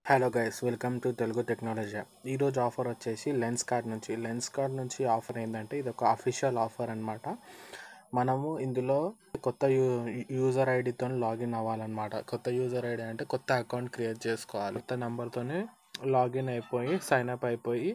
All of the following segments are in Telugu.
Hello guys welcome to Telugu technology ఈరోజు ఆఫర్ వచ్చేసి లెన్స్ కార్డ్ నుంచి లెన్స్ కార్డ్ నుంచి ఆఫర్ ఏంటంటే ఇది ఒక అఫీషియల్ ఆఫర్ అనమాట మనము ఇందులో కొత్త యూ యూజర్ ఐడితో లాగిన్ అవ్వాలన్నమాట కొత్త యూజర్ ఐడి అంటే కొత్త అకౌంట్ క్రియేట్ చేసుకోవాలి కొత్త నెంబర్తోనే లాగిన్ అయిపోయి సైన్ అప్ అయిపోయి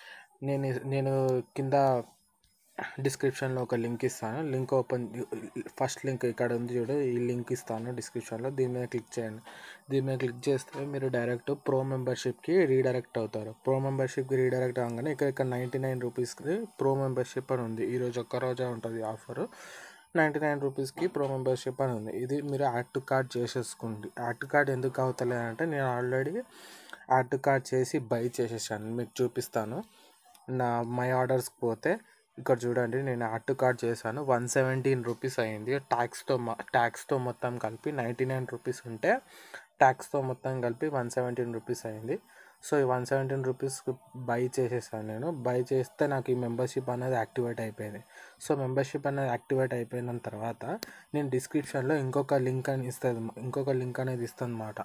నేను నేను కింద డిస్క్రిప్షన్లో ఒక లింక్ ఇస్తాను లింక్ ఓపెన్ ఫస్ట్ లింక్ ఇక్కడ ఉంది చూడు ఈ లింక్ ఇస్తాను డిస్క్రిప్షన్లో దీని మీద క్లిక్ చేయండి దీని మీద క్లిక్ చేస్తే మీరు డైరెక్ట్ ప్రో మెంబర్షిప్కి రీడైరెక్ట్ అవుతారు ప్రో మెంబర్షిప్కి రీడైరెక్ట్ అవ్వగానే ఇక్కడ ఇక్కడ నైంటీ నైన్ రూపీస్కి ప్రో మెంబర్షిప్ అని ఉంది ఈరోజు ఒక్క రోజే ఉంటుంది ఆఫర్ నైంటీ నైన్ రూపీస్కి ప్రో మెంబర్షిప్ అని ఉంది ఇది మీరు యాడ్ టు కార్డ్ చేసేసుకోండి యాడ్ టు కార్డ్ ఎందుకు అవుతలేదంటే నేను ఆల్రెడీ యాడ్ టు కార్డ్ చేసి బై చేసేసాను మీకు చూపిస్తాను నా మై ఆర్డర్స్కి పోతే ఇక్కడ చూడండి నేను యాడ్ టు కార్డ్ చేశాను వన్ సెవెంటీన్ రూపీస్ అయింది ట్యాక్స్తో ట్యాక్స్తో మొత్తం కలిపి నైంటీ నైన్ రూపీస్ ఉంటే ట్యాక్స్తో మొత్తం కలిపి వన్ సెవెంటీన్ రూపీస్ అయింది సో ఈ వన్ సెవెంటీన్ రూపీస్ బై చేసేసాను నేను బై చేస్తే నాకు ఈ మెంబర్షిప్ అనేది యాక్టివేట్ అయిపోయింది సో మెంబర్షిప్ అనేది యాక్టివేట్ అయిపోయిన తర్వాత నేను డిస్క్రిప్షన్లో ఇంకొక లింక్ అని ఇస్తుంది ఇంకొక లింక్ అనేది ఇస్తుంది అనమాట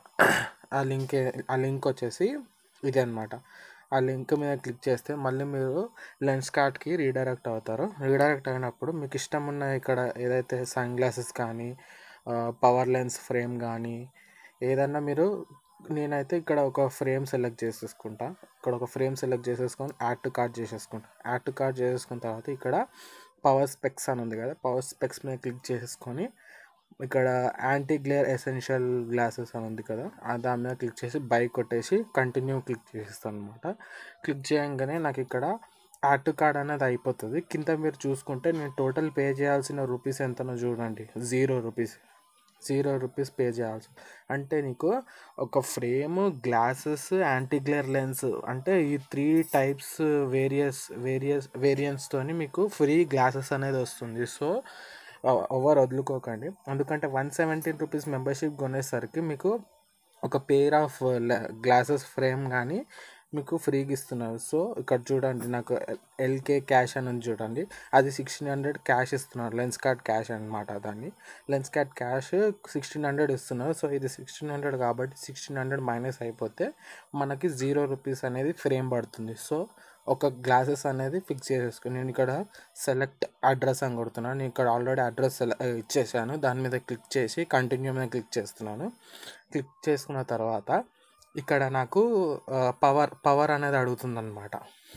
ఆ లింక్ ఆ లింక్ వచ్చేసి ఇది అనమాట ఆ లింక్ మీద క్లిక్ చేస్తే మళ్ళీ మీరు లెన్స్ కార్డ్కి రీడైరెక్ట్ అవుతారు రీడైరెక్ట్ అయినప్పుడు మీకు ఇష్టం ఉన్న ఇక్కడ ఏదైతే సన్ గ్లాసెస్ కానీ పవర్ లెన్స్ ఫ్రేమ్ కానీ ఏదన్నా మీరు నేనైతే ఇక్కడ ఒక ఫ్రేమ్ సెలెక్ట్ చేసేసుకుంటా ఇక్కడ ఒక ఫ్రేమ్ సెలెక్ట్ చేసేసుకొని యాడ్ టు కార్డ్ చేసేసుకుంటా యాడ్ టు కార్డ్ చేసేసుకున్న తర్వాత ఇక్కడ పవర్ స్పెక్స్ అని ఉంది కదా పవర్ స్పెక్స్ మీద క్లిక్ చేసేసుకొని ఇక్కడ యాంటీ గ్లేర్ ఎసెన్షియల్ గ్లాసెస్ అని ఉంది కదా దాని మీద క్లిక్ చేసి బై కొట్టేసి కంటిన్యూ క్లిక్ చేసేస్తాను అనమాట క్లిక్ చేయగానే నాకు ఇక్కడ యాడ్ టు కార్డ్ అనేది అయిపోతుంది కింద మీరు చూసుకుంటే నేను టోటల్ పే చేయాల్సిన రూపీస్ ఎంతనో చూడండి zero rupees zero rupees pay చేయాల్సి అంటే నీకు ఒక frame glasses anti glare lens అంటే ఈ త్రీ టైప్స్ వేరియస్ వేరియస్ వేరియంట్స్తోని మీకు ఫ్రీ గ్లాసెస్ అనేది వస్తుంది సో ఎవరు వదులుకోకండి ఎందుకంటే వన్ సెవెంటీన్ రూపీస్ మెంబర్షిప్ కొనేసరికి మీకు ఒక పేర్ ఆఫ్ గ్లాసెస్ ఫ్రేమ్ కానీ మీకు ఫ్రీగా ఇస్తున్నారు సో ఇక్కడ చూడండి నాకు ఎల్కే క్యాష్ అని ఉంది చూడండి అది సిక్స్టీన్ హండ్రెడ్ క్యాష్ ఇస్తున్నారు లెన్స్ కార్డ్ క్యాష్ అనమాట దాన్ని Lenskart cash sixteen hundred ఇస్తున్నారు సో ఇది సిక్స్టీన్ హండ్రెడ్ కాబట్టి సిక్స్టీన్ హండ్రెడ్ మైనస్ అయిపోతే మనకి జీరో రూపీస్ అనేది ఫ్రేమ్ పడుతుంది సో ఒక గ్లాసెస్ అనేది ఫిక్స్ చేసేసుకుని నేను ఇక్కడ సెలెక్ట్ అడ్రస్ అని కొడుతున్నాను నేను ఇక్కడ ఆల్రెడీ అడ్రస్ ఇచ్చేసాను దాని మీద క్లిక్ చేసి కంటిన్యూ మీద క్లిక్ చేస్తున్నాను క్లిక్ చేసుకున్న తర్వాత ఇక్కడ నాకు పవర్ పవర్ అనేది అడుగుతుంది అనమాట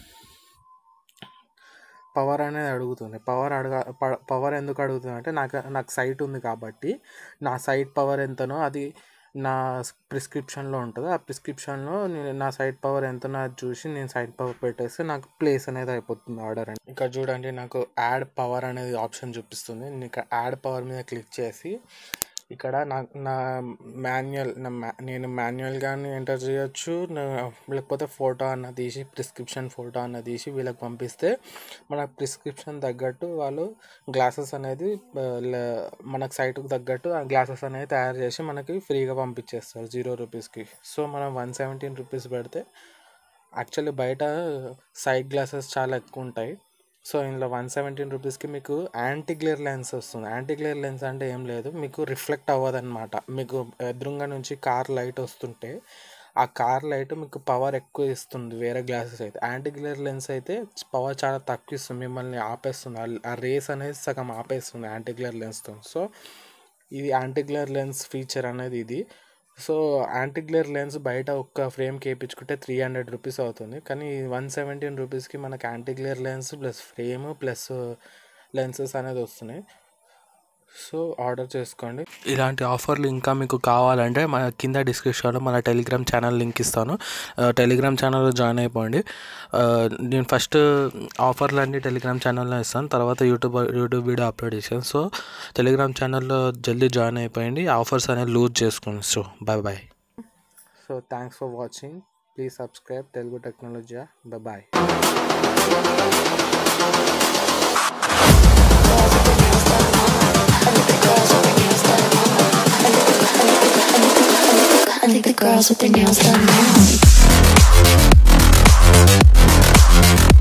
పవర్ అనేది అడుగుతుంది పవర్ అడగ పవర్ ఎందుకు అడుగుతుంది అంటే నాకు నాకు సైట్ ఉంది కాబట్టి నా సైట్ పవర్ ఎంతనో అది నా ప్రిస్క్రిప్షన్లో ఉంటుంది ఆ ప్రిస్క్రిప్షన్లో నేను నా సైట్ పవర్ ఎంతనో అది చూసి నేను సైట్ పవర్ పెట్టేస్తే నాకు ప్లేస్ అనేది అయిపోతుంది ఆర్డర్ అని ఇక్కడ చూడండి నాకు యాడ్ పవర్ అనేది ఆప్షన్ చూపిస్తుంది నేను ఇక్కడ యాడ్ పవర్ మీద క్లిక్ చేసి ఇక్కడ నా నా మాన్యువల్ నా నేను మాన్యువల్గానే ఎంటర్ చేయొచ్చు లేకపోతే ఫోటో అన్న తీసి ప్రిస్క్రిప్షన్ ఫోటో అన్న తీసి వీళ్ళకి పంపిస్తే మన ప్రిస్క్రిప్షన్ తగ్గట్టు వాళ్ళు గ్లాసెస్ అనేది మనకు సైట్కి తగ్గట్టు ఆ గ్లాసెస్ అనేది తయారు చేసి మనకి ఫ్రీగా పంపించేస్తారు జీరో రూపీస్కి సో మనం వన్ సెవెంటీన్ రూపీస్ పెడితే యాక్చువల్లీ బయట సైడ్ గ్లాసెస్ చాలా ఎక్కువ ఉంటాయి సో ఇందులో వన్ సెవెంటీన్ రూపీస్కి మీకు యాంటీ గ్లేర్ లెన్స్ వస్తుంది యాంటీ గ్లేర్ లెన్స్ అంటే ఏం లేదు మీకు రిఫ్లెక్ట్ అవ్వదన్నమాట మీకు ఎదురుగా నుంచి కార్ లైట్ వస్తుంటే ఆ కార్ లైట్ మీకు పవర్ ఎక్కువ ఇస్తుంది వేరే గ్లాసెస్ అయితే యాంటీ గ్లేర్ లెన్స్ అయితే పవర్ చాలా తక్కువ ఇస్తుంది మిమ్మల్ని ఆపేస్తుంది ఆ రేస్ అనేది సగం ఆపేస్తుంది యాంటీ గ్లేర్ లెన్స్తో సో ఇది యాంటీ గ్లేర్ లెన్స్ ఫీచర్ అనేది ఇది సో యాంటీ గ్లేర్ లెన్స్ బయట ఒక్క ఫ్రేమ్కి వేయించుకుంటే త్రీ హండ్రెడ్ రూపీస్ అవుతుంది కానీ వన్ సెవెంటీన్ రూపీస్కి మనకి anti glare lens plus frame plus lenses అనేది వస్తున్నాయి సో ఆర్డర్ చేసుకోండి ఇలాంటి ఆఫర్లు ఇంకా మీకు కావాలంటే మన కింద డిస్క్రిప్షన్లో మన టెలిగ్రామ్ ఛానల్ లింక్ ఇస్తాను టెలిగ్రామ్ ఛానల్లో జాయిన్ అయిపోండి నేను ఫస్ట్ ఆఫర్లు అన్నీ టెలిగ్రామ్ ఛానల్లో ఇస్తాను తర్వాత యూట్యూబ్ యూట్యూబ్ వీడియో అప్లోడ్ చేశాను సో టెలిగ్రామ్ ఛానల్లో జల్దీ జాయిన్ అయిపోయింది ఆఫర్స్ అనేవి లూజ్ చేసుకోండి so bye bye so thanks for watching please subscribe Telugu technology bye bye I think the girls with their nails done now.